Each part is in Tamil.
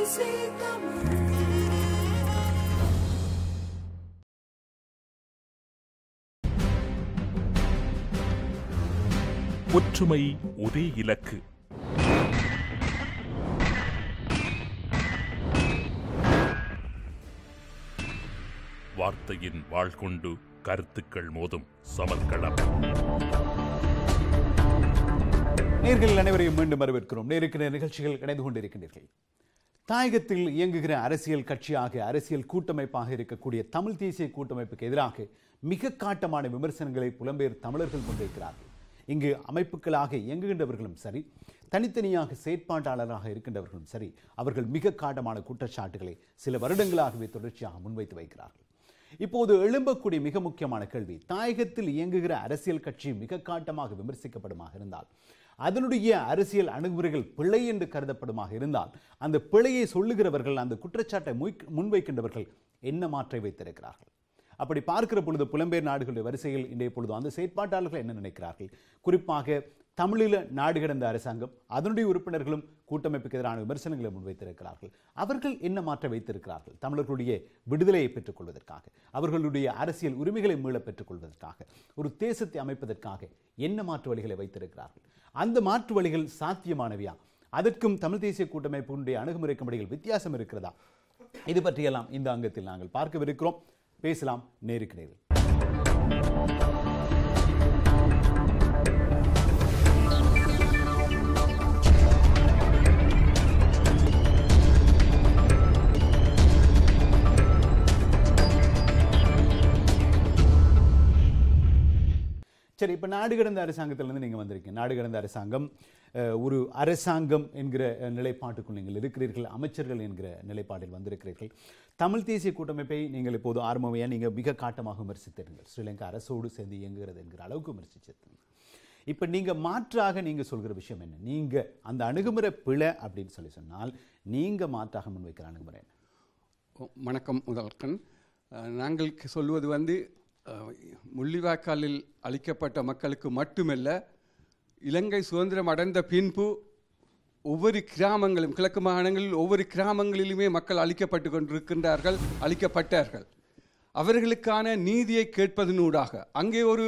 ஒற்றுமை ஒரே இலக்கு வார்த்தையின் வாழ் கொண்டு கருத்துக்கள் மோதும் சமர்க்களம் நேர்கள் அனைவரையும் மீண்டும் வரவேற்கிறோம் நேருக்கு நேர் நிகழ்ச்சிகள் இணைந்து கொண்டிருக்கின்றீர்கள் தாயகத்தில் இயங்குகிற அரசியல் கட்சியாக அரசியல் கூட்டமைப்பாக இருக்கக்கூடிய தமிழ் தேசிய கூட்டமைப்புக்கு எதிராக மிக காட்டமான விமர்சனங்களை புலம்பெயர் தமிழர்கள் முன்வைக்கிறார்கள் இங்கு அமைப்புகளாக இயங்குகின்றவர்களும் சரி தனித்தனியாக செயற்பாட்டாளராக இருக்கின்றவர்களும் சரி அவர்கள் மிக காட்டமான குற்றச்சாட்டுகளை சில வருடங்களாகவே தொடர்ச்சியாக முன்வைத்து வைக்கிறார்கள் இப்போது எழும்பக்கூடிய மிக முக்கியமான கேள்வி தாயகத்தில் இயங்குகிற அரசியல் கட்சி மிக காட்டமாக விமர்சிக்கப்படுமாக இருந்தால் அதனுடைய அரசியல் அணுகுமுறைகள் பிழை என்று கருதப்படுமாக இருந்தால் அந்த பிழையை சொல்லுகிறவர்கள் அந்த குற்றச்சாட்டை முய்- முன்வைக்கின்றவர்கள் என்ன மாற்றை வைத்திருக்கிறார்கள் அப்படி பார்க்கிற பொழுது புலம்பெயர் நாடுகளுடைய வரிசையில் இன்றைய பொழுது அந்த செயற்பாட்டாளர்கள் என்ன நினைக்கிறார்கள் குறிப்பாக தமிழீழ நாடு கடந்த அரசாங்கம் அதனுடைய உறுப்பினர்களும் கூட்டமைப்புக்கு எதிரான விமர்சனங்களை முன்வைத்திருக்கிறார்கள் அவர்கள் என்ன மாற்ற வைத்திருக்கிறார்கள் தமிழர்களுடைய விடுதலையை பெற்றுக் கொள்வதற்காக அவர்களுடைய அரசியல் உரிமைகளை மீள பெற்றுக் கொள்வதற்காக ஒரு தேசத்தை அமைப்பதற்காக என்ன மாற்று வழிகளை வைத்திருக்கிறார்கள் அந்த மாற்று வழிகள் சாத்தியமானவையா அதற்கும் தமிழ் தேசிய கூட்டமைப்பினுடைய அணுகுமுறைக்கும் இடையில் வித்தியாசம் இருக்கிறதா இது பற்றியெல்லாம் இந்த அங்கத்தில் நாங்கள் பார்க்கவிருக்கிறோம் பேசலாம் நேருக்கு நேரில் சரி இப்போ நாடு கடந்த அரசாங்கத்திலிருந்து நீங்கள் வந்திருக்கீங்க நாடு கடந்த அரசாங்கம் அஹ், ஒரு அரசாங்கம் என்கிற அஹ், நிலைப்பாட்டுக்குள் நீங்கள் இருக்கிறீர்கள் அமைச்சர்கள் என்கிற நிலைப்பாட்டில் வந்திருக்கிறீர்கள் தமிழ் தேசிய கூட்டமைப்பை நீங்கள் இப்போது ஆரம்பமையாக நீங்கள் மிக காட்டமாக விமர்சித்தீர்கள் ஸ்ரீலங்கா அரசோடு சேர்ந்து இயங்குகிறது என்கிற அளவுக்கு விமர்சிச்சிருந்தீங்க இப்போ நீங்கள் மாற்றாக நீங்கள் சொல்கிற விஷயம் என்ன நீங்கள் அந்த அணுகுமுறை பிழை அப்படின்னு சொல்லி சொன்னால் நீங்கள் மாற்றாக முன்வைக்கிற அணுகுமுறை என்ன வணக்கம் முதல்கண் அஹ், நாங்கள் க- சொல்வது வந்து அஹ், முள்ளிவாய்க்காலில் அளிக்கப்பட்ட மக்களுக்கு மட்டுமல்ல இலங்கை சுதந்திரம் அடைந்த பின்பு ஒவ்வொரு கிராமங்களும் கிழக்கு மாகாணங்களில் ஒவ்வொரு கிராமங்களிலுமே மக்கள் அழிக்கப்பட்டு கொண்டிருக்கின்றார்கள் அழிக்கப்பட்டார்கள் அவர்களுக்கான நீதியை கேட்பதனூடாக அங்கே ஒரு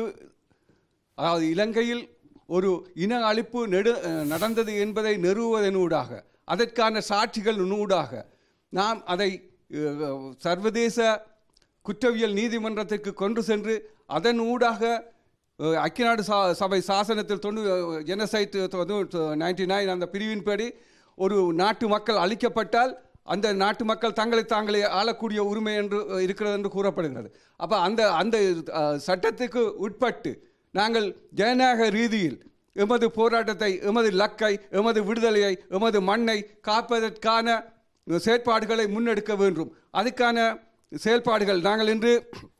அதாவது இலங்கையில் ஒரு இன அழிப்பு நெடு அஹ், நடந்தது என்பதை நிறுவுவதனூடாக அதற்கான சாட்சிகள் நூடாக நாம் அதை அஹ், சர்வதேச குற்றவியல் நீதிமன்றத்திற்கு கொண்டு சென்று அதன் ஊடாக அஹ், ஐக்கிய நாடு சா சபை சாசனத்தில் தொண்ணூ ஜெனசைட் நைன்டி நைன் அந்த பிரிவின்படி ஒரு நாட்டு மக்கள் அழிக்கப்பட்டால் அந்த நாட்டு மக்கள் தங்களை தாங்களே ஆளக்கூடிய உரிமை என்று அஹ், இருக்கிறது என்று கூறப்படுகிறது அப்போ அந்த அந்த அஹ், சட்டத்துக்கு உட்பட்டு நாங்கள் ஜனநாயக ரீதியில் எமது போராட்டத்தை எமது லக்கை எமது விடுதலையை எமது மண்ணை காப்பதற்கான செயற்பாடுகளை முன்னெடுக்க வேண்டும் அதுக்கான செயல்பாடுகள் நாங்கள் இன்று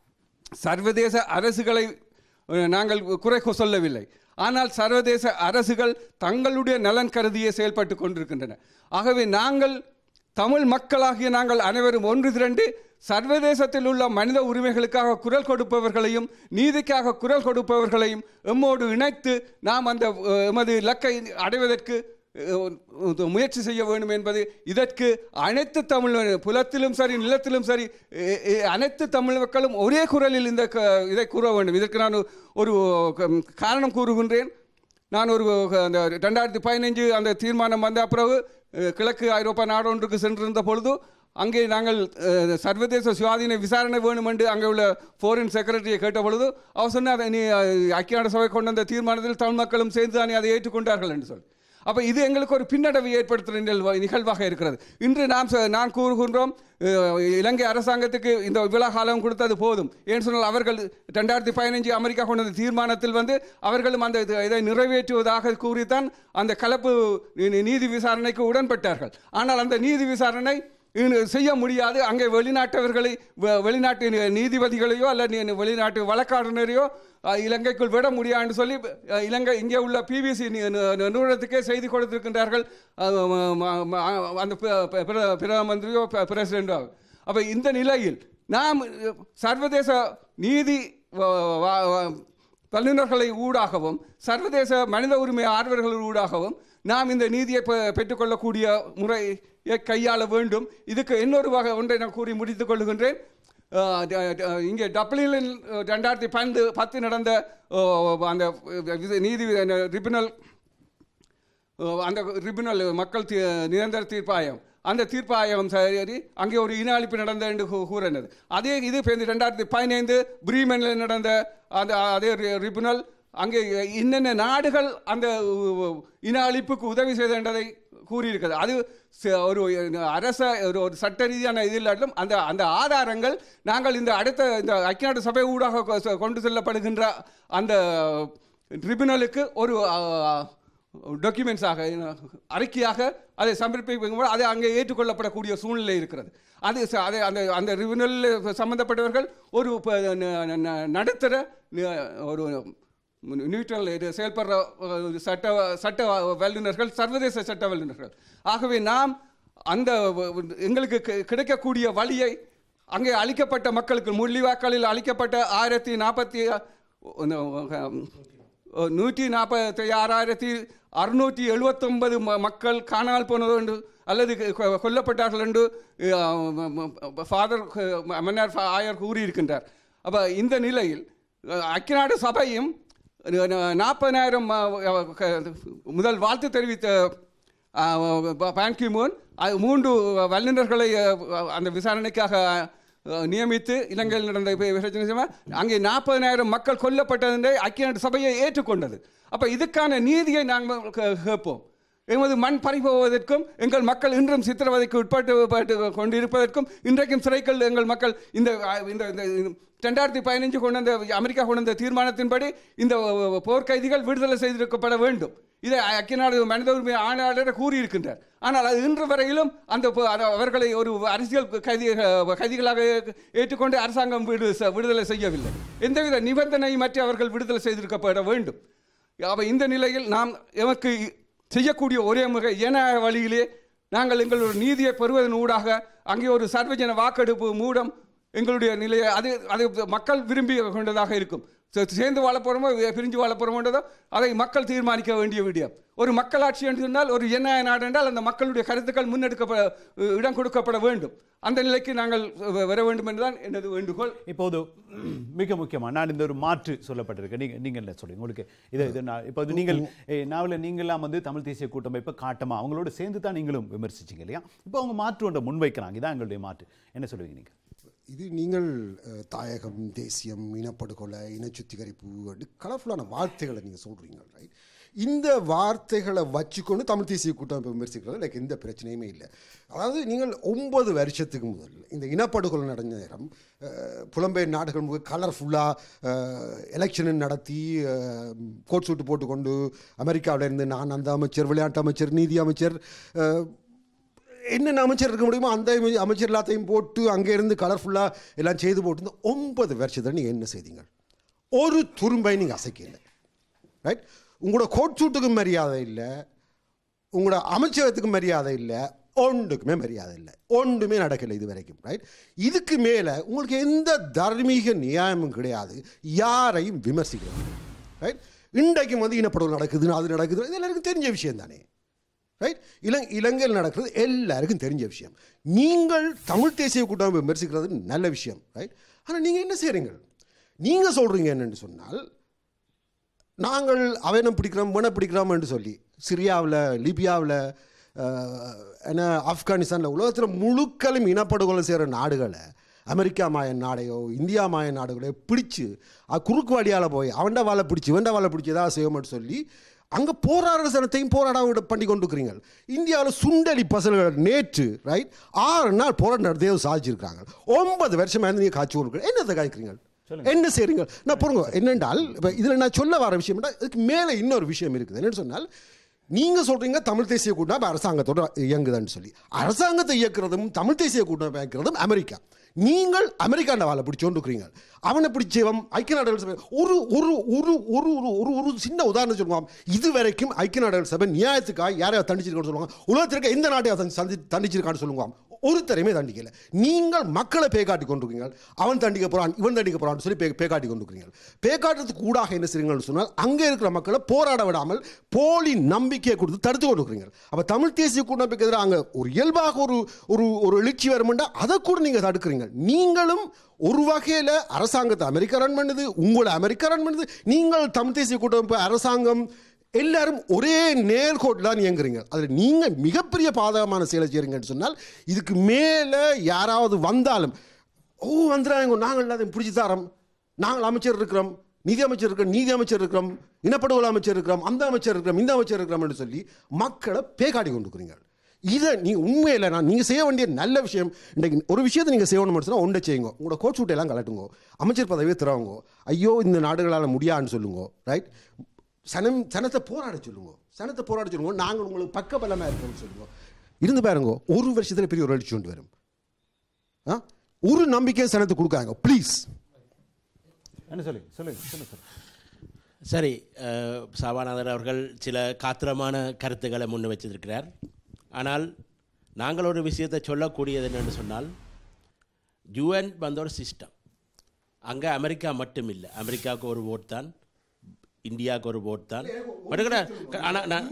சர்வதேச அரசுகளை அஹ், நாங்கள் குறை சொல்லவில்லை ஆனால் சர்வதேச அரசுகள் தங்களுடைய நலன் கருதியே செயல்பட்டு கொண்டிருக்கின்றன ஆகவே நாங்கள் தமிழ் மக்களாகிய நாங்கள் அனைவரும் ஒன்று திரண்டு சர்வதேசத்தில் உள்ள மனித உரிமைகளுக்காக குரல் கொடுப்பவர்களையும் நீதிக்காக குரல் கொடுப்பவர்களையும் எம்மோடு இணைத்து நாம் அந்த அஹ், எமது இலக்கை அடைவதற்கு அஹ், முயற்சி செய்ய வேண்டும் என்பது இதற்கு அனைத்து தமிழ் புலத்திலும் சரி நிலத்திலும் சரி எ- எ- அனைத்து தமிழ் மக்களும் ஒரே குரலில் இந்த க- இதை கூற வேண்டும் இதற்கு நான் ஒரு க- காரணம் கூறுகின்றேன் நான் ஒரு க- அந்த ரெண்டாயிரத்தி பதினஞ்சு அந்த தீர்மானம் வந்த பிறகு அஹ், கிழக்கு ஐரோப்பா நாடொன்றுக்கு சென்றிருந்த பொழுது அங்கே நாங்கள் அஹ், சர்வதேச சுயாதீன விசாரணை வேணும் என்று அங்கே உள்ள ஃபாரின் செக்ரட்டரியை கேட்ட பொழுது அவர் சொன்னார் நீ அஹ், ஐக்கிய நாடு சபை கொண்டு வந்த தீர்மானத்தில் தமிழ் மக்களும் சேர்ந்து தானே அதை ஏற்றுக்கொண்டார்கள் என்று சொல்லி அப்போ இது எங்களுக்கு ஒரு பின்னடைவை ஏற்படுத்துகிற நிகழ்வா- நிகழ்வாக இருக்கிறது இன்று நாம் ச- நான் கூறுகின்றோம் அஹ், இலங்கை அரசாங்கத்துக்கு இந்த விழா காலம் கொடுத்தது போதும் ஏன்னு சொன்னால் அவர்கள் ரெண்டாயிரத்தி பதினஞ்சு அமெரிக்கா கொண்டு வந்த தீர்மானத்தில் வந்து அவர்களும் அந்த இது- இதை நிறைவேற்றுவதாக கூறித்தான் அந்த கலப்பு நீ- நீதி விசாரணைக்கு உடன்பட்டார்கள் ஆனால் அந்த நீதி விசாரணை இனி செய்ய முடியாது அங்கே வெளிநாட்டவர்களை வெ- வெளிநாட்டு நீ- நீதிபதிகளையோ அல்ல நீ- வெளிநாட்டு வழக்காடுனரையோ அஹ், இலங்கைக்குள் விட முடியாதுன்னு சொல்லி அஹ், இலங்கை இங்கே உள்ள பிபிசி நிறுவனத்துக்கே செய்தி கொடுத்திருக்கின்றார்கள் அஹ், ம- ம- ம- அந்த பி- பி- பிர- பிரதம மந்திரியோ ப- பிரசிடெண்டோ அப்போ இந்த நிலையில் நாம் அஹ், சர்வதேச நீதி வ- வ- வ- வல்லுநர்களை ஊடாகவும் சர்வதேச மனித உரிமை ஆர்வலர்கள் ஊடாகவும் நாம் இந்த நீதியை பெ- பெற்றுக்கொள்ளக்கூடிய முறை கையாள வேண்டும் இதுக்கு இன்னொரு வகை ஒன்றை நான் கூறி முடித்துக் கொள்கின்றேன் அஹ், ட- ட- இங்கே டப்ளினில் ரெண்டாயிரத்தி பன்னெண்டு பத்து நடந்த அஹ், அந்த இது நீதி ட்ரிபுனல் அஹ் அந்த ட்ரிபுனல் மக்கள் தீ நிரந்தர தீர்ப்பாயம் அந்த தீர்ப்பாயம் சரி அங்கே ஒரு இன அழிப்பு நடந்த என்று கூ- கூறினது அதே இது இப்போ இந்த ரெண்டாயிரத்தி பதினைந்து பிரீமனில் நடந்த அந்த அதே ட்ரிபுனல் அங்கே இன்னென்ன நாடுகள் அந்த உ- இன அழிப்புக்கு உதவி செய்த என்றதை கூறியிருக்கிறது அது ச- ஒரு அரச ஒரு ஒரு சட்ட ரீதியான இது இல்லாட்டிலும் அந்த அந்த ஆதாரங்கள் நாங்கள் இந்த அடுத்த இந்த ஐக்கிய நாடு சபை ஊடாக கொ- கொண்டு செல்லப்படுகின்ற அந்த ட்ரிபுனலுக்கு ஒரு அஹ், டாக்குமெண்ட்ஸாக அறிக்கையாக அதை சமர்ப்பிக்கும் போது அது அங்கே ஏற்றுக்கொள்ளப்படக்கூடிய சூழ்நிலை இருக்கிறது அது ச- அது அந்த அந்த ரிவினல் சம்பந்தப்பட்டவர்கள் ஒரு ப- ந- ந- நடுத்தர ந- ஒரு நியூட்ரல் இது செயல்படுற அஹ், சட்ட சட்ட வல்லுநர்கள் சர்வதேச சட்ட வல்லுநர்கள் ஆகவே நாம் அந்த வ- வ- எங்களுக்கு கி- கிடைக்கக்கூடிய வழியை அங்கே அளிக்கப்பட்ட மக்களுக்கு முள்ளிவாக்காலில் அளிக்கப்பட்ட ஆயிரத்தி நாற்பத்தி நூற்றி நாற்பத்தி ஆறாயிரத்தி அறுநூற்றி எழுபத்தொன்பது மக்கள் காணாமல் போனது என்று அல்லது கொ- கொல்லப்பட்டார்கள் என்று ஃபாதர் மன்னர் ஃபா- ஆயர் கூறியிருக்கின்றார் அப்போ இந்த நிலையில் அஹ், ஐக்கிய நாடு சபையும் நாற்பதாயிரம் முதல் வாழ்த்து தெரிவித்த பான்கிமோன் மூன்று வல்லுநர்களை அஹ், அந்த விசாரணைக்காக அஹ், நியமித்து இலங்கையில் நடந்த இப்ப பிரச்சனை செய்யுமா, அங்கே நாற்பதாயிரம் மக்கள் கொல்லப்பட்டதை ஐக்கிய நாடு சபையை ஏற்றுக்கொண்டது அப்போ இதுக்கான நீதியை நாங்கள் கே- கேட்போம் எமது மண் பறிபோவதற்கும் எங்கள் மக்கள் இன்றும் சித்திரவதைக்கு உட்பட்டு பட்டு கொண்டிருப்பதற்கும் இன்றைக்கும் சிறைகள் எங்கள் மக்கள் இந்த அஹ், இந்த இந்த ரெண்டாயிரத்தி பதினஞ்சு கொண்டு வந்த அமெரிக்கா கொண்டு வந்த தீர்மானத்தின்படி இந்த போர்க்கைதிகள் விடுதலை செய்திருக்கப்பட வேண்டும் இதை ஐக்கிய நாடு மனித உரிமை ஆணையாளர் கூறியிருக்கின்றார் ஆனால் அது இன்று வரையிலும் அந்த ப- அது அவர்களை ஒரு அரசியல் கைதி கைதிகளாக ஏற்றுக்கொண்டு அரசாங்கம் விடு விடுதலை செய்யவில்லை எந்தவித நிபந்தனையுமற்றி அவர்கள் விடுதலை செய்திருக்கப்பட வேண்டும் அப்ப இந்த நிலையில் நாம் எமக்கு செய்யக்கூடிய ஒரே முறை ஜனநாயக வழியிலே நாங்கள் எங்களுடைய நீதியை பெறுவதன் ஊடாக அங்கே ஒரு சர்வஜன வாக்கெடுப்பு மூடம் எங்களுடைய நிலையை அது அது மக்கள் விரும்பி கொண்டதாக இருக்கும் சே- சேர்ந்து வாழ போகிறோமோ பிரிஞ்சு வாழ போகிறோமோன்றதோ அதை மக்கள் தீர்மானிக்க வேண்டிய விடயம் ஒரு மக்களாட்சி என்று சொன்னால் ஒரு ஜனநாயக நாடு என்றால் அந்த மக்களுடைய கருத்துக்கள் முன்னெடுக்கப்பட இடம் கொடுக்கப்பட வேண்டும் அந்த நிலைக்கு நாங்கள் வ- வர வேண்டும் என்றுதான் எனது வேண்டுகோள் இப்போது மிக முக்கியமா நான் இந்த ஒரு மாற்று சொல்லப்பட்டிருக்கு நீங்க நீங்க என்ன சொல்லுங்க உங்களுக்கு இது இது நான் இப்போது நீங்கள் ஏ, நாவல நீங்களாம் வந்து தமிழ் தேசிய கூட்டமைப்பை காட்டமா அவங்களோட சேர்ந்து தான் நீங்களும் விமர்சிச்சீங்க இல்லையா இப்போ அவங்க மாற்று ஒன்றை முன்வைக்கிறாங்க இதான் எங்களுடைய மாற்று என்ன சொல்லுவீங்க நீங்க இது நீங்கள் அஹ், தாயகம் தேசியம் இனப்படுகொலை இன சுத்திகரிப்பு கலர்ஃபுல்லான வார்த்தைகளை நீங்கள் சொல்கிறீங்க ரைட் இந்த வார்த்தைகளை வச்சுக்கொண்டு தமிழ் தேசிய கூட்டமைப்பை விமர்சிக்கிறது லைக் எந்த பிரச்சனையுமே இல்லை அதாவது நீங்கள் ஒன்பது வருஷத்துக்கு முதல் இந்த இனப்படுகொலை நடந்த நேரம் அஹ், புலம்பெயர் நாடுகள் முக கலர்ஃபுல்லாக எலெக்ஷன் நடத்தி கோட் சூட்டு போட்டுக்கொண்டு அமெரிக்காவில் இருந்து நான் அந்த அமைச்சர் விளையாட்டு அமைச்சர் நீதி அமைச்சர் அஹ், என்னென்ன அமைச்சர் இருக்க முடியுமோ அந்த அமை- அமைச்சர் எல்லாத்தையும் போட்டு அங்கே இருந்து கலர்ஃபுல்லாக எல்லாம் செய்து போட்டு இந்த ஒன்பது வருஷத்தில் நீங்கள் என்ன செய்தீங்க ஒரு துரும்பை நீங்கள் அசைக்கல ரைட் உங்களோட கோட் சூட்டுக்கு மரியாதை இல்லை உங்களோட அமைச்சகத்துக்கு மரியாதை இல்லை ஒன்றுக்குமே மரியாதை இல்லை ஒன்றுமே நடக்கலை இது வரைக்கும் ரைட் இதுக்கு மேலே உங்களுக்கு எந்த தார்மீக நியாயமும் கிடையாது யாரையும் விமர்சிக்கிறது ரைட் இன்றைக்கும் வந்து இனப்படுகொலை நடக்குது அது நடக்குது இது எல்லாருக்கும் தெரிஞ்ச விஷயம் தானே ரைட் இலங் இலங்கையில் நடக்கிறது எல்லாருக்கும் தெரிஞ்ச விஷயம் நீங்கள் தமிழ் தேசிய கூட்டமைப்பு விமர்சிக்கிறது நல்ல விஷயம் ரைட் ஆனால் நீங்கள் என்ன செய்கிறீங்க நீங்கள் சொல்கிறீங்க என்னன்னு சொன்னால் நாங்கள் அவனம் பிடிக்கிறோம் வேணை பிடிக்கிறோம் என்று சொல்லி சிரியாவில் லிபியாவில் என்ன ஆப்கானிஸ்தானில் உலகத்தில் முழுக்களும் இனப்படுகொலை செய்கிற நாடுகளை அமெரிக்கா மாயன் நாடையோ இந்தியா மாயன் நாடுகளையோ பிடிச்சு அது குறுக்கு வழியால் போய் அவன்ட வாழை பிடிச்சி இவன்ட வாழை பிடிச்சி ஏதாவது செய்வோம்னு சொல்லி அங்கே போராடுற சனத்தையும் போராட விட பண்ணி கொண்டு இருக்கிறீங்க இந்தியாவில் சுண்டலி பசல்கள் நேற்று ரைட் ஆறு நாள் போராட்டம் நடத்தியோ சாதிச்சிருக்காங்க ஒன்பது வருஷமா இருந்து நீங்கள் காய்ச்சி கொடுக்குறீங்க என்னத்தை காய்க்கிறீங்க என்ன செய்றீங்க நான் பொறுங்க என்னென்றால் இப்போ இதில் நான் சொல்ல வர விஷயம் என்ன, இதுக்கு மேலே இன்னொரு விஷயம் இருக்குது என்னன்னு சொன்னால் நீங்கள் சொல்கிறீங்க தமிழ் தேசிய கூட்டமைப்பு அரசாங்கத்தோட இயங்குதுன்னு சொல்லி அரசாங்கத்தை இயக்குறதும் தமிழ் தேசிய கூட்டமைப்பு இயக்குறதும் அமெரிக்கா நீங்கள் அமெரிக்காண்ட வாழை பிடிச்சோண்டு இருக்கிறீங்க அவனை பிடிச்சவன் ஐக்கிய நாடுகள் சபை ஒரு ஒரு ஒரு ஒரு ஒரு ஒரு ஒரு சின்ன உதாரணம் சொல்லுவான் இது வரைக்கும் ஐக்கிய நாடுகள் சபை நியாயத்துக்காக யாரையா தண்டிச்சிருக்கான்னு சொல்லுவாங்க உலகத்திற்கு எந்த நாட்டையா தண்டி தண்டிச்சிருக்கான்னு சொல்லுவாங்க ஒருத்தரையுமே தண்டிக்கல நீங்கள் மக்களை பேக்காட்டி கொண்டிருக்கீங்க அவன் தண்டிக்க போறான் இவன் தண்டிக்க போறான்னு சொல்லி பே பேக்காட்டி கொண்டிருக்கீங்க பேக்காட்டுறதுக்கு கூடாக என்ன செய்றீங்கன்னு சொன்னால் அங்கே இருக்கிற மக்களை போராட விடாமல் போலி நம்பிக்கையை கொடுத்து தடுத்து கொண்டிருக்கிறீங்க அப்ப தமிழ் தேசிய கூட்டமைப்புக்கு எதிராக அங்க ஒரு இயல்பாக ஒரு ஒரு ஒரு எழுச்சி வருமெண்டா அதை கூட நீங்க தடுக்கிறீங்க நீங்களும் ஒரு வகையில் அரசாங்கத்தை அமெரிக்கா ரன் பண்ணுது உங்களை அமெரிக்கா ரன் பண்ணுது நீங்கள் தமிழ் தேசிய கூட்டமைப்பு அரசாங்கம் எல்லாரும் ஒரே நேர்கோட்டில் தான் இயங்குறீங்க அதில் நீங்கள் மிகப்பெரிய பாதகமான செயலை செய்கிறீங்கன்னு சொன்னால் இதுக்கு மேலே யாராவது வந்தாலும் ஓ வந்துடுறாங்க நாங்கள் எல்லாத்தையும் பிடிச்சி தரோம் நாங்கள் அமைச்சர் இருக்கிறோம் நிதி அமைச்சர் இருக்கிறோம் நீதி அமைச்சர் இருக்கிறோம் இனப்படுகொலை அமைச்சர் இருக்கிறோம் அந்த அமைச்சர் இருக்கிறோம் இந்த அமைச்சர் இருக்கிறோம்னு சொல்லி மக்களை பேக்காடி கொண்டுக்கிறீங்க இதை நீ உண்மையில் நான் நீங்கள் செய்ய வேண்டிய நல்ல விஷயம் இன்றைக்கு ஒரு விஷயத்தை நீங்கள் செய்யணும்னு சொன்னால் ஒன்றை செய்யுங்க உங்களோட கோச் எல்லாம் கலட்டுங்க அமைச்சர் பதவியை தருவாங்க ஐயோ இந்த நாடுகளால் முடியான்னு சொல்லுங்க ரைட் சனம் சனத்தை போராட சொல்லுங்க சனத்தை போராட சொல்லுங்க நாங்கள் உங்களுக்கு பக்க பலமாக இருக்கோம்னு சொல்லுங்க இருந்து பாருங்க ஒரு வருஷத்தில் பெரிய ஒரு அடிச்சு கொண்டு வரும் ஆ ஒரு நம்பிக்கை சனத்தை கொடுக்காங்க ப்ளீஸ் என்ன சொல்லி சொல்லுங்க சொல்லுங்க சார் சரி அஹ், சபாநாதர் அவர்கள் சில காத்திரமான கருத்துக்களை முன் வச்சிருக்கிறார் ஆனால் நாங்கள் ஒரு விஷயத்தை சொல்லக்கூடியது என்னன்னு சொன்னால் யுஎன் வந்த ஒரு சிஸ்டம் அங்கே அமெரிக்கா மட்டும் இல்லை அமெரிக்காவுக்கு ஒரு ஓட் தான் இந்தியாவுக்கு ஒரு ஓட் தான் ஆனால் நான்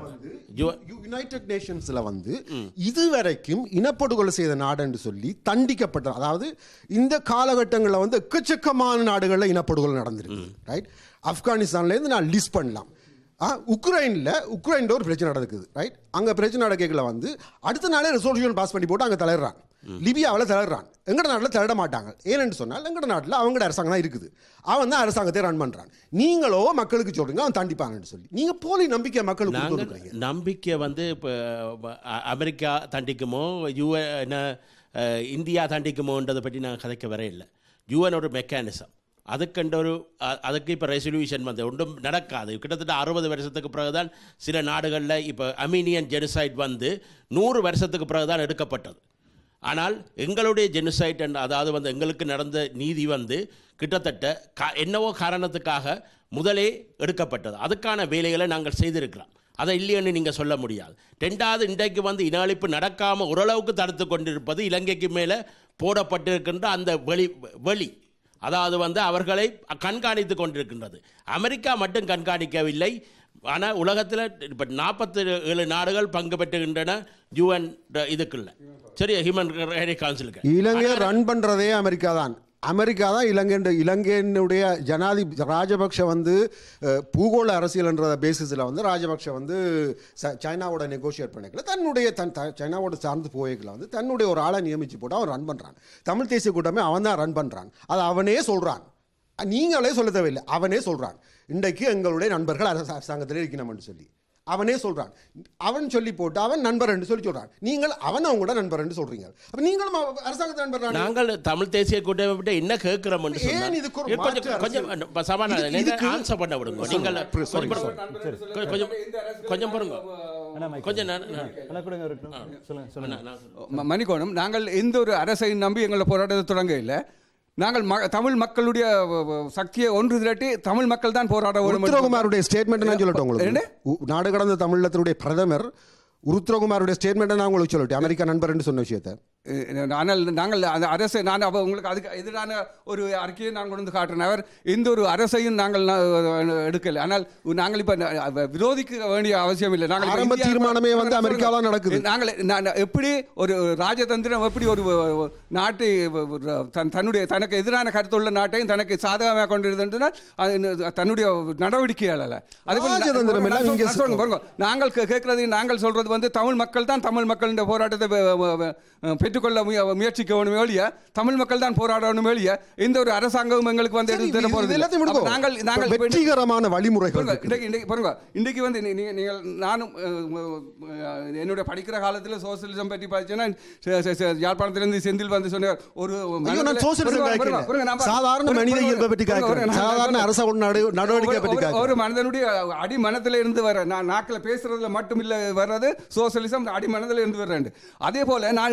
யு- யுனைடெட் நேஷன்ஸ்ல வந்து இதுவரைக்கும் இனப்படுகொலை செய்த நாடுன்னு சொல்லி தண்டிக்கப்பட்ட அதாவது இந்த காலகட்டங்களில் வந்து எக்கச்சக்கமான நாடுகளில் இனப்படுகொலை நடந்திருக்கு ரைட் ஆப்கானிஸ்தான்ல இருந்து நான் லிஸ்ட் பண்ணலாம் ஆ, உக்ரைன்ல உக்ரைன்ல ஒரு பிரச்சனை நடக்குது ரைட் அங்க பிரச்சனை நடக்கல வந்து அடுத்த நாளே ரெசல்யூஷன் பாஸ் பண்ணி போட்டு அங்க தளர்றான் லிபியாவில் தளர்றான் எங்கட நாட்டில் தளர மாட்டாங்க ஏன்னு சொன்னால் எங்கட நாட்டில் அவங்கட அரசாங்கம் தான் இருக்குது அவன் தான் அரசாங்கத்தை ரன் பண்றான் நீங்களோ மக்களுக்கு சொல்றீங்க அவன் தண்டிப்பாங்கன்னு சொல்லி நீங்க போலி நம்பிக்கை மக்களுக்கு நாங்கள் கொடுத்துருக்கீங்க நம்பிக்கை வந்து இப்போ அமெரிக்கா தண்டிக்குமோ யூஎன் இந்தியா தண்டிக்குமோன்றதை பற்றி நான் கதைக்க வர இல்லை யூஎன் ஒரு மெக்கானிசம் அதுக்கண்ட ஒரு அ- அதுக்கு இப்போ ரெசல்யூஷன் வந்து ஒன்றும் நடக்காது கிட்டத்தட்ட அறுபது வருஷத்துக்கு பிறகுதான் சில நாடுகளில் இப்போ அமீனியன் ஜெனுசைட் வந்து நூறு வருஷத்துக்கு பிறகுதான் எடுக்கப்பட்டது ஆனால் எங்களுடைய ஜெனுசைட் அதாவது வந்து எங்களுக்கு நடந்த நீதி வந்து கிட்டத்தட்ட கா என்னவோ காரணத்துக்காக முதலே எடுக்கப்பட்டது அதுக்கான வேலைகளை நாங்கள் செய்திருக்கிறோம் அதை இல்லைன்னு நீங்கள் சொல்ல முடியாது ரெண்டாவது இன்றைக்கு வந்து இன அழிப்பு நடக்காமல் ஓரளவுக்கு தடுத்து கொண்டிருப்பது இலங்கைக்கு மேலே போடப்பட்டிருக்கின்ற அந்த வெளி வெளி அதாவது வந்து அவர்களை கண்காணித்து கொண்டிருக்கின்றது அமெரிக்கா மட்டும் கண்காணிக்கவில்லை ஆனால் உலகத்தில் இப்போ நாற்பத்தி ஏழு நாடுகள் பங்கு பெற்றுகின்றன யூஎன் இதுக்குள்ள சரி ஹியூமன் ரைட்ஸ் கவுன்சிலுக்கு இலங்கையை ரன் பண்றதே அமெரிக்கா தான் அமெரிக்கா தான் இலங்கை இலங்கையினுடைய ஜனாதிபதி ராஜபக்ஷ வந்து அஹ், பூகோள அரசியல் என்ற பேசிஸில் வந்து ராஜபக்ஷ வந்து ச- சைனாவோட நெகோஷியேட் பண்ணிக்கல தன்னுடைய தன் த- சைனாவோட சார்ந்து போய்க்கல வந்து தன்னுடைய ஒரு ஆளை நியமிச்சு போட்டு அவன் ரன் பண்ணுறான் தமிழ் தேசிய கூட்டமே அவன் தான் ரன் பண்ணுறான் அது அவனே சொல்கிறான் நீங்களே சொல்ல தேவையில்லை அவனே சொல்கிறான் இன்றைக்கு எங்களுடைய நண்பர்கள் அரச- அரசாங்கத்தில் இருக்கணும்னு சொல்லி அவனே சொல்றான் அவன் சொல்லி போட்டு அவன் நண்பர் என்று சொல்லி சொல்றான் நீங்கள் அவன் அவங்க கூட நண்பர் என்று சொல்றீங்க அப்ப நீங்களும் அவ- அரசாங்கத்து நண்பர் தானே? நாங்கள் தமிழ் தேசிய கூட்டமைப்பிட்ட என்ன கேட்கிறோம் என்று ஏன் சொன்னால் இதுக்கு ஒரு இது கொஞ்சம் மாற்று கொஞ்சம் அரசியல்? ப- சபாநாயகர் இதுக்கு- நீங்கள் இதுக்கு- ஆன்சர் பண்ண விடுங்க நீங்கள் sorry, sorry, கொஞ்சம் கொஞ்சம் கொஞ்சம் பாருங்க அண்ணா, mic. கொஞ்சம் நான் நான் அண்ணா, கொடுங்க இருக்கட்டும். சொல்லுங்க சொல்லுங்க நான் ம- மன்னிக்கணும் நாங்கள் எந்த ஒரு அரசை நம்பி எங்களை போராட்டத்தை தொடங்க இல்லை நாங்கள் ம தமிழ் மக்களுடைய வ- வ- சக்தியை ஒன்று திரட்டி தமிழ் மக்கள் தான் போராட வேண்டும் என்று- உருத்திரகுமாருடைய ஸ்டேட்மெண்ட் நான் சொல்லட்டும் என்ன? உங்களுக்கு உ- நாடு கடந்த தமிழகத்தினுடைய பிரதமர் உருத்திரகுமாருடைய ஸ்டேட்மெண்ட் நான் உங்களுக்கு சொல்லட்டும் அமெரிக்கா நண்பர் என்று சொன்ன விஷயத்தை அஹ் ஆனால் நாங்கள் அந்த அரசை நான் அப்போ உங்களுக்கு அதுக்கு எதிரான ஒரு அறிக்கையை நான் கொண்டு வந்து காட்டுறேன் அவர் எந்த ஒரு அரசையும் நாங்கள் நா- எடுக்கல ஆனால் நாங்கள் இப்போ விரோதிக்க வேண்டிய அவசியம் இல்லை நாங்கள் இப்ப ஆரம்ப இந்தியா- தீர்மானமே வந்து அமெரிக்கால தான் நடக்குது. நாங்கள் நான் எப்படி ஒரு ராஜதந்திரம் எப்படி ஒரு நாட்டை ஒரு தன் தன்னுடைய தனக்கு எதிரான கருத்துள்ள நாட்டையும் தனக்கு சாதகமாக கொண்டிருந்ததுனால் அது தன்னுடைய நடவடிக்கையால் அல்ல அதே போல நான் ராஜதந்திரம் எல்லாம் நான் இங்கே சொல்றேன், பாருங்க, பாருங்க. நாங்கள் கே- கேட்கறது நாங்கள் சொல்றது வந்து தமிழ் மக்கள் தான் தமிழ் மக்கள் இந்த போராட்டத்தை வெ- வெ- வெ- பெற்றுக்கொள்ள முய- முயற்சிக்க வேணுமே ஒழிய தமிழ் மக்கள் தான் போராடணும் ஒழிய எந்த ஒரு அரசாங்கமும் எங்களுக்கு வந்து சரி, எடுத்து தர இது போறது இல்லை. எல்லாத்தையும் அப்ப விடுங்க. நாங்கள் நாங்கள் இப்ப வெற்றிகரமான வழிமுறைகள் பாருங்க, இருக்குது. இன்றைக்கு இன்றைக்கு பாருங்க இன்றைக்கு வந்து நீ- நீங்க- நீங்கள் நானும் அஹ், அஹ், என்னுடைய படிக்கிற காலத்தில் சோசியலிசம் பற்றி பார்த்தீங்கன்னா செ- செ- செ- யாழ்ப்பாணத்திலிருந்து செந்தில் வந்து சொன்னார் ஒரு ஐயோ, நான் மனதில்- சோசியலிசம் பாருங்க, காய்க்கல. பாருங்க, பாருங்க, நான் பா- சாதாரண பாருங்க, மனித பாருங்க, இயல்பை பற்றி பாருங்க, காய்க்கிறேன். பாருங்க, நான் சாதாரண அரச நடு- நடவடிக்கை ஒரு- பற்றி ஒரு- காய்க்கிறேன். ஒரு மனிதனுடைய அடி மனதில் இருந்து வர நான் நாக்கில் பேசுறதுல மட்டும் இல்ல வர்றது சோசியலிசம் அடி மனதில் இருந்து வர்றேன் அதே போல நான் இன்றைக்கு எங்கிட்ட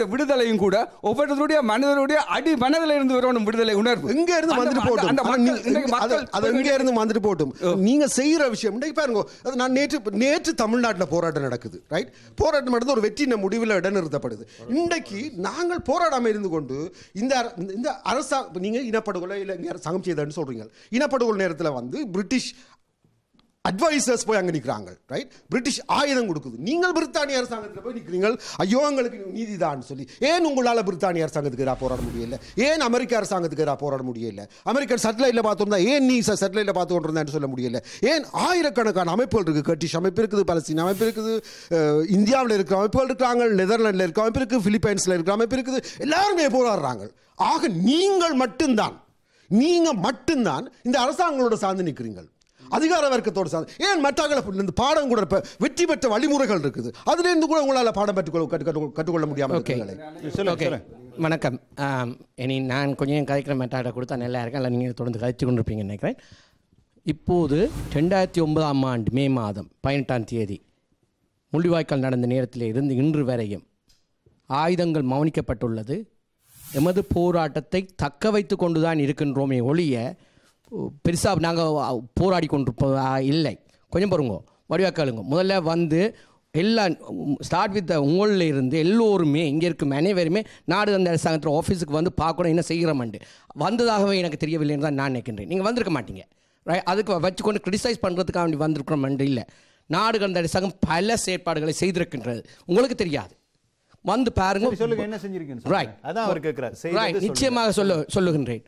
விடுதலையும் கூட ஒவ்வொருத்தருடைய மனிதனுடைய அடி மனதில் இருந்து வரணும் விடுதலை உணர்வு எங்க இருந்து அந்த- வந்துட்டு அந்த- போட்டும் அந்த ஆனா மக்கள் நீங்க- இன்றைக்கு அது- மக்கள் அது எங்க இருந்து வந்துட்டு போட்டும் நீங்க செய்யற விஷயம் இன்றைக்கு பாருங்க அது நான் நேற்று நேற்று தமிழ்நாட்டுல போராட்டம் நடக்குது ரைட் போராட்டம் நடந்து ஒரு வெற்றின முடிவில் இடைநிறுத்தப்படுது இன்றைக்கு நாங்கள் போராடாம இருந்து கொண்டு இந்த அர- இந்த அரசாங்கம் நீங்க இனப்படுகொலை இல்லை இங்க அரசாங்கம் செய்தன்னு சொல்றீங்க இனப்படுகொலை நேரத்துல வந்து பிரிட்டிஷ் அட்வைசர்ஸ் போய் அங்க நிக்கிறாங்க ரைட் பிரிட்டிஷ் ஆயுதம் கொடுக்குது நீங்கள் பிரித்தானிய அரசாங்கத்தில் போய் நிக்கிறீங்க ஐயோ எங்களுக்கு நீதிதான் சொல்லி ஏன் உங்களால பிரித்தானிய அரசாங்கத்துக்கு எதிராக போராட முடியல ஏன் அமெரிக்க அரசாங்கத்துக்கு எதிராக போராட முடியல அமெரிக்கன் சேட்டலைட்ல பார்த்துருந்தா ஏன் நீ சேட்டலைட்ல பார்த்து கொண்டிருந்தான்னு சொல்ல முடியல ஏன் ஆயிரக்கணக்கான அமைப்புகள் இருக்கு கட்டிஷ் அமைப்பு இருக்குது பலஸ்தீன் அமைப்பு இருக்குது அஹ், இந்தியாவில் இருக்கிற அமைப்புகள் இருக்கிறாங்க நெதர்லாண்டில் இருக்கிற அமைப்பு இருக்குது பிலிப்பைன்ஸ்ல இருக்கிற அமைப்பு இருக்குது எல்லாருமே போராடுறாங்க ஆக நீங்கள் மட்டும்தான் நீங்க மட்டும்தான் இந்த அரசாங்கங்களோட சார்ந்து நிற்கிறீங்கள் அதிகார வர்க்கத்தோடு சார்ந்து ஏன் மற்றவங்களை இந்த பாடம் கூட இப்ப வெற்றி பெற்ற வழிமுறைகள் இருக்குது அதுல இருந்து கூட உங்களால பாடம் பெற்றுக்கொள்ள கற்று- கற்று- கற்றுக்கொள்ள முடியாமல் ஓகே இருக்கிறீங்களே. சொல்லுங்க ஓகே சொல்லுங்க வணக்கம் ஆம், இனி நான் கொஞ்சம் கதைக்கிற மெட்டாட கொடுத்தா நல்லா இருக்கேன் இல்லை நீங்கள் தொடர்ந்து கதைச்சு கொண்டிருப்பீங்கன்னு நினைக்கிறேன் இப்போது ரெண்டாயிரத்தி ஒன்பதாம் ஆண்டு மே மாதம் பதினெட்டாம் தேதி முள்ளிவாய்க்கால் நடந்த நேரத்தில் இருந்து இன்று வரையும் ஆயுதங்கள் மௌனிக்கப்பட்டுள்ளது எமது போராட்டத்தை தக்க வைத்து கொண்டு தான் இருக்கின்றோமே ஒழிய பெருசாக நாங்கள் போராடி கொண்டிருப்போம் இல்லை கொஞ்சம் பாருங்க வடிவாக்காளுங்க முதல்ல வந்து எல்லாம் ஸ்டார்ட் வித் உங்களில் இருந்து எல்லோருமே இங்கே இருக்கும் அனைவருமே நாடு அந்த அரசாங்கத்தில் ஆஃபீஸுக்கு வந்து பார்க்கணும் என்ன செய்கிறோம்ண்டு வந்ததாகவே எனக்கு தெரியவில்லைன்னு தான் நான் நினைக்கின்றேன் நீங்கள் வந்திருக்க மாட்டீங்க ரைட் அதுக்கு வச்சுக்கொண்டு கிரிட்டிசைஸ் பண்ணுறதுக்காக வேண்டி வந்திருக்கிறோம் இல்லை நாடு கடந்த அரசாங்கம் பல செயற்பாடுகளை செய்திருக்கின்றது உங்களுக்கு தெரியாது வந்து பாருங்க சரி, சொல்லுங்க என்ன செஞ்சிருக்கீங்கன்னு சொல்லுங்க. Right. அதான் அவர் கேட்கிறார் செய்தது Right. சொல்லுங்க. நிச்சயமாக சொல்ல சொல்லுகின்றேன்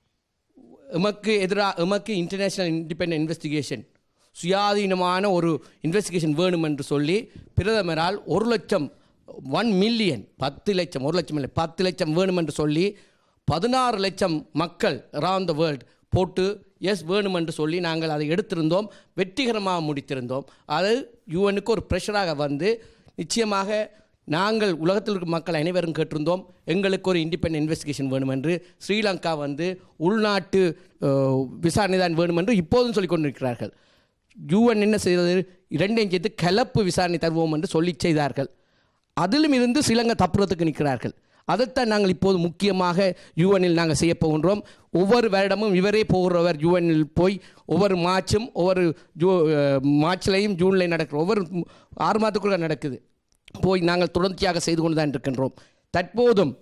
எமக்கு எதிராக எமக்கு இன்டர்நேஷனல் இண்டிபெண்ட் இன்வெஸ்டிகேஷன் சுயாதீனமான ஒரு இன்வெஸ்டிகேஷன் வேணும் என்று சொல்லி பிரதமரால் ஒரு லட்சம் ஒன் மில்லியன் பத்து லட்சம் ஒரு லட்சம் இல்லை பத்து லட்சம் வேணும் என்று சொல்லி பதினாறு லட்சம் மக்கள் அரவுண்ட் த வேர்ல்ட் போட்டு எஸ் வேணும் என்று சொல்லி நாங்கள் அதை எடுத்திருந்தோம் வெற்றிகரமாக முடித்திருந்தோம் அது யூஎனுக்கு ஒரு ப்ரெஷராக வந்து நிச்சயமாக நாங்கள் உலகத்தில் இருக்கும் மக்கள் அனைவரும் கேட்டிருந்தோம் எங்களுக்கு ஒரு இண்டிபெண்ட் இன்வெஸ்டிகேஷன் வேணும் என்று ஸ்ரீலங்கா வந்து உள்நாட்டு அஹ், விசாரணை தான் வேணும் என்று இப்போதும் சொல்லிக் கொண்டிருக்கிறார்கள் யூஎன் என்ன செய்தது இரண்டையும் சேர்த்து கலப்பு விசாரணை தருவோம் என்று சொல்லி செய்தார்கள் அதிலும் இருந்து ஸ்ரீலங்கா தப்புறத்துக்கு நிற்கிறார்கள் அதைத்தான் நாங்கள் இப்போது முக்கியமாக யூஎனில் நாங்கள் செய்ய போகின்றோம் ஒவ்வொரு வருடமும் இவரே போகிறவர் யூஎனில் போய் ஒவ்வொரு மார்ச்சும் ஒவ்வொரு ஜூ அஹ், மார்ச்லையும் ஜூன்லையும் நடக்கிற ஒவ்வொரு ம், ஆறு மாதத்துக்குள்ள நடக்குது போய் நாங்கள் தொடர்ச்சியாக செய்து கொண்டு தான் இருக்கின்றோம் தற்போதும்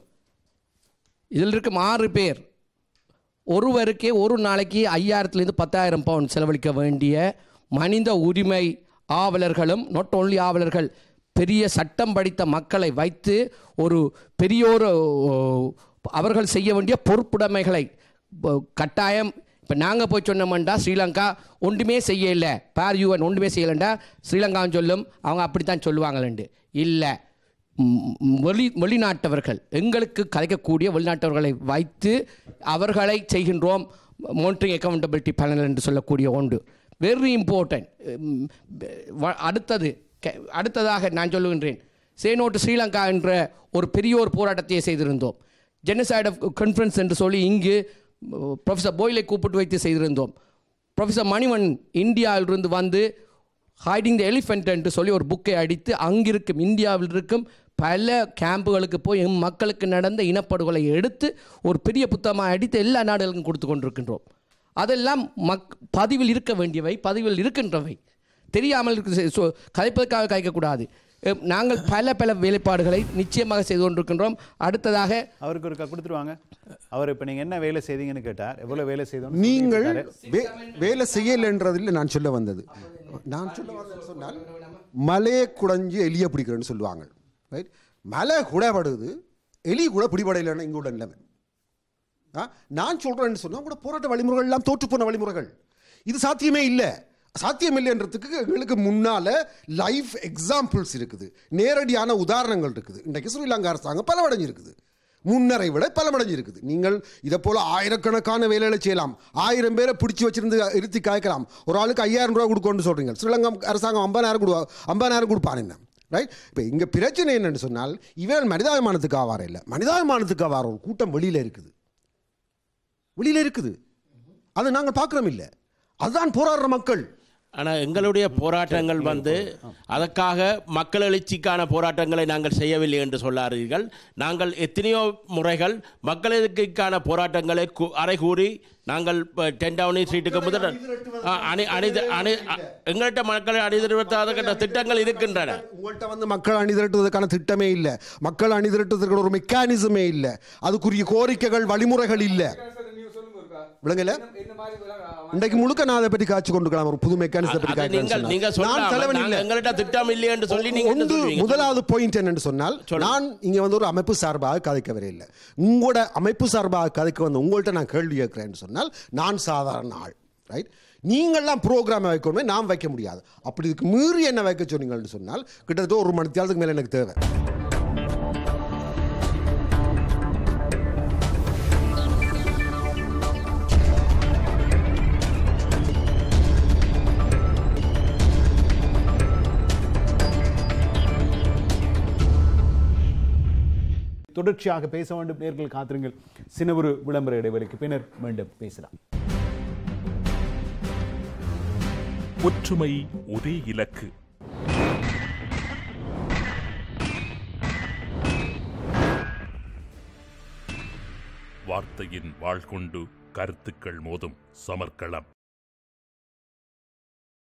இதில் இருக்கும் ஆறு பேர் ஒருவருக்கே ஒரு நாளைக்கு ஐயாயிரத்துலேருந்து பத்தாயிரம் பவுண்ட் செலவழிக்க வேண்டிய மனித உரிமை ஆவலர்களும் நாட் only ஆவலர்கள் பெரிய சட்டம் படித்த மக்களை வைத்து ஒரு பெரியோர் ஓ, அவர்கள் செய்ய வேண்டிய பொறுப்புடைமைகளை ப- கட்டாயம் இப்போ நாங்கள் போய் சொன்னோம்டா ஸ்ரீலங்கா ஒன்றுமே செய்யல பார் யூஎன் ஒன்றுமே செய்யலண்டா ஸ்ரீலங்கான்னு சொல்லும் அவங்க அப்படித்தான் சொல்லுவாங்களேண்டு இல்லை ம், வெளி வெளிநாட்டவர்கள் எங்களுக்கு கலைக்கக்கூடிய வெளிநாட்டவர்களை வைத்து அவர்களை செய்கின்றோம் மோனிட்டரிங் அக்கௌண்டபிலிட்டி பேனல் என்று சொல்லக்கூடிய ஒன்று வெரி இம்பார்ட்டன்ட் அடுத்தது க- அடுத்ததாக நான் சொல்லுகின்றேன் சேனோட்டு ஸ்ரீலங்கா என்ற ஒரு பெரிய ஒரு போராட்டத்தையே செய்திருந்தோம் ஜெனசைட் ஆஃப் கான்ஃபரன்ஸ் என்று சொல்லி இங்கு ப்ரொஃபஸர் போயிலை கூப்பிட்டு வைத்து செய்திருந்தோம் ப்ரொஃபஸர் மணிவன் இந்தியாவிலிருந்து வந்து ஹைடிங் த எலிஃபென்ட் என்று சொல்லி ஒரு புக்கை அடித்து அங்கிருக்கும் இந்தியாவில் இருக்கும் பல கேம்புகளுக்கு போய் எம் மக்களுக்கு நடந்த இனப்படுகொலை எடுத்து ஒரு பெரிய புத்தகமாக அடித்து எல்லா நாடுகளுக்கும் கொடுத்து கொண்டிருக்கின்றோம் அதெல்லாம் மக் பதிவில் இருக்க வேண்டியவை பதிவில் இருக்கின்றவை தெரியாமல் இருக்கு சொ- கதைப்பதற்காக கதைக்கக்கூடாது எம், நாங்கள் பல பல வேலைப்பாடுகளை நிச்சயமாக செய்து கொண்டிருக்கின்றோம் அடுத்ததாக அவருக்கு ஒரு கொடுத்துருவாங்க அவர் இப்ப நீங்க என்ன வேலை செய்தீங்கன்னு கேட்டார் எவ்வளவு வேலை செய்தோம் நீங்கள் வே- வேலை செய்யலைன்றதில் நான் சொல்ல வந்தது நான் சொல்ல வந்தது சொன்னால் மலையை குடைஞ்சு எலியை பிடிக்கிறேன்னு சொல்லுவாங்க ரைட் மலை குடைபடுது எலி கூட பிடிபடையில்லைன்னா இங்கே உள்ள நிலைமை ஆ, நான் சொல்றேன்னு சொன்னா கூட போராட்ட வழிமுறைகள் எல்லாம் தோற்று போன வழிமுறைகள் இது சாத்தியமே இல்லை சாத்தியம் இல்லைன்றதுக்கு எங்களுக்கு முன்னால லைஃப் எக்ஸாம்பிள்ஸ் இருக்குது நேரடியான உதாரணங்கள் இருக்குது இன்றைக்கு ஸ்ரீலங்கா அரசாங்கம் பலவடைஞ்சிருக்குது முன்னரை விட பலமடைஞ்சு இருக்குது நீங்கள் இதை போல ஆயிரக்கணக்கான வேலைகளை செய்யலாம் ஆயிரம் பேரை பிடிச்சி வச்சிருந்து இருத்தி காய்க்கலாம் ஒரு ஆளுக்கு ஐயாயிரம் ரூபா கொடுக்கணும்னு சொல்றீங்க ஸ்ரீலங்கா அரசாங்கம் ஐம்பதாயிரம் கொடுவா ஐம்பதாயிரம் கொடுப்பான் என்ன ரைட் இப்போ இங்கே பிரச்சனை என்னன்னு சொன்னால் இவன் மனிதாபிமானத்துக்கு ஆவாரம் இல்லை மனிதாபிமானத்துக்கு ஆவாரம் ஒரு கூட்டம் வெளியில் இருக்குது வெளியில் இருக்குது அதை நாங்கள் பார்க்குறோம் இல்லை அதுதான் போராடுற மக்கள் ஆனால் எங்களுடைய போராட்டங்கள் வந்து அதற்காக மக்கள் எழுச்சிக்கான போராட்டங்களை நாங்கள் செய்யவில்லை என்று சொல்லாதீர்கள் நாங்கள் எத்தனையோ முறைகள் மக்கள் எழுச்சிக்கான போராட்டங்களை கு- அறைகூறி நாங்கள் இப்போ டென் டவுனி ஸ்ட்ரீட்டுக்கு முதல் ஆ, அணி அணித அணி அ- எங்கள்கிட்ட மக்களை அணிதிருவதற்கான திட்டங்கள் இருக்கின்றன உங்கள்கிட்ட வந்து மக்கள் அணிதிரட்டுவதற்கான திட்டமே இல்லை மக்கள் அணிதிரட்டுவதற்கான ஒரு மெக்கானிசமே இல்லை அதுக்குரிய கோரிக்கைகள் வழிமுறைகள் இல்லை விளங்கல இன்றைக்கு முழுக்க நான் அதை பற்றி காய்ச்சி கொண்டுக்கலாம் ஒரு புது மெக்கானிசத்தை பற்றி அது நீங்கள் நீங்க காய்ச்சி நான் சொல்லலாம் தலைவன் நாங்க இல்லை எங்கள்கிட்ட திட்டம் இல்லை என்று சொல்லி நீங்க என்ன ஒன்று சொல்லுவீங்க? முதலாவது பாயிண்ட் என்னன்னு சொன்னால் நான் இங்க வந்து ஒரு அமைப்பு சார்பாக கதைக்க வரையில்லை உங்களோட அமைப்பு சார்பாக கதைக்க வந்து உங்கள்கிட்ட நான் கேள்வி கேட்கிறேன்னு சொன்னால் நான் சாதாரண ஆள் ரைட் நீங்கள்லாம் ப்ரோக்ராம் வைக்கணுமே நான் வைக்க முடியாது அப்படி இதுக்கு மீறி என்ன வைக்க சொன்னீங்கன்னு சொன்னால் கிட்டத்தட்ட ஒரு மணி நேரத்துக்கு மேலே எனக்கு தேவை தொடர்ச்சியாக பேச வேண்டும் நேர்கள் காத்திருங்கள் சின்ன ஒரு விளம்பர இடைவெளிக்கு பின்னர் மீண்டும் பேசலாம் ஒற்றுமை ஒரே இலக்கு வார்த்தையின் வாழ் கொண்டு கருத்துக்கள் மோதும் சமர்க்களம்